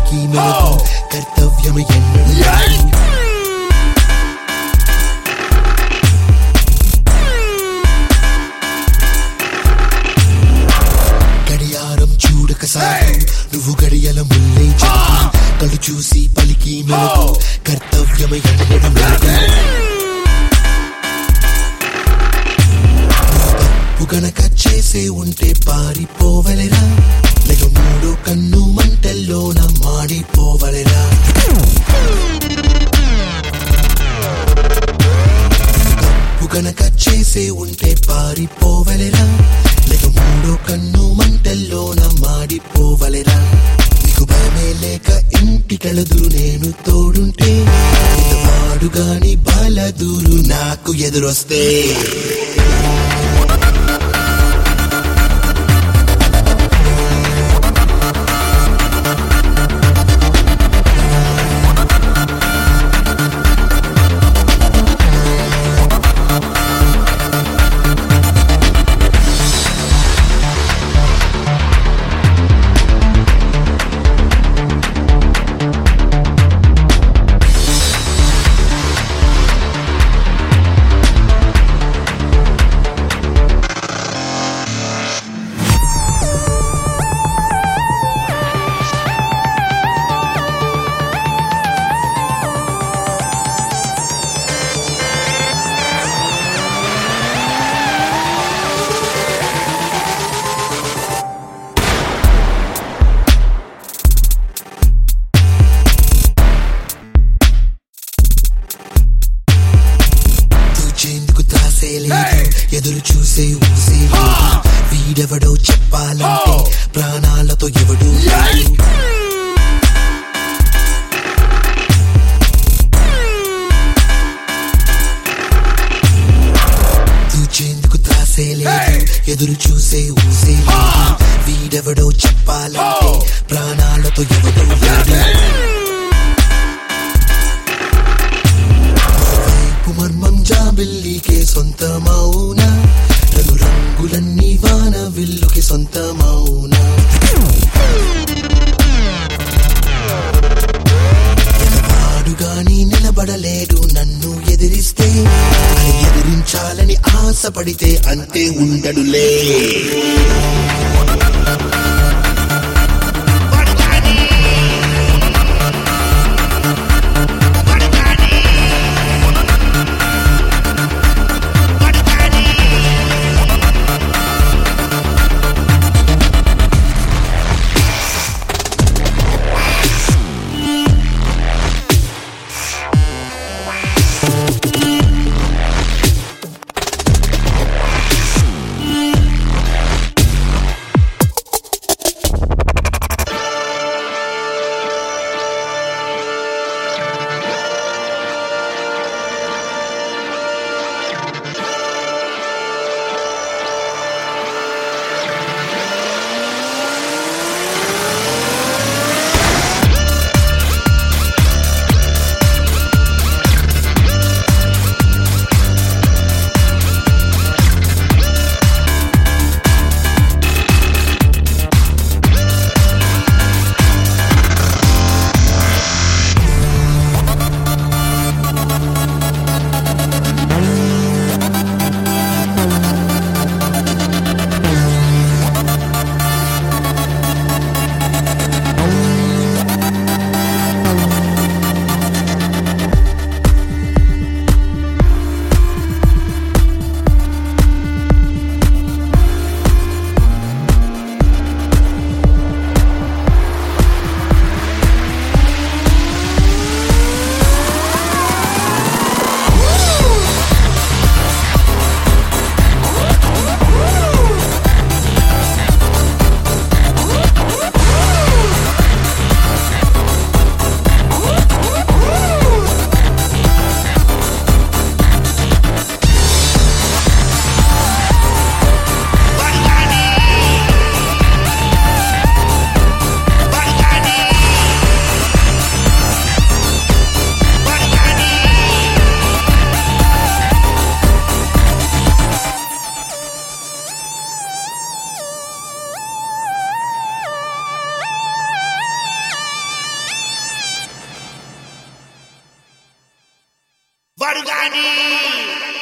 పలికి మెలకు కర్తవ్యం ఎన్నడు గడియారం చూడక సాగు నువ్వు గడియల ముల్లై చాలు కళ్ళు చూసి పలికి మెలకు కర్తవ్యం ఎన్నడు మెలకు తప్పు గనక చేసే ఉంటే పారిపోవలెరా లేక మూడో కన్ను మంటల్లోన మాడిపోవలెరా తప్పు గనక చేసే ఉంటే పారిపోవలెరా లేక మూడో కన్ను మంటల్లోన మాడిపోవలెరా నీకు భయమే లేక ఇంటి కళదురు నేను తోడుంటే వాడు గాని బాలదూరు నాకు ఎదురొస్తే చూచేందుకు త్రాసే లేదు ఎదురు చూసే ఊసే లేదు వీడెవడో చెప్పాలంటే ప్రాణాలతో ఎవడు లేడు. చూచేందుకు త్రాసే లేదు ఎదురు చూసే ఊసే లేదు వీడెవడో చెప్పాలంటే ప్రాణాలతో ఎవడు లేడు వైపు మర్మం జాబిల్లికే సొంతమౌనా రంగు రంగులన్నీ వాన విల్లుకి సొంతమౌనా ఎనవాడు గాని నిలబడలేడు నన్ను ఎదిరిస్తే అని ఎదిరించాలని ఆశపడితే అంతే ఉండడులే రెడీ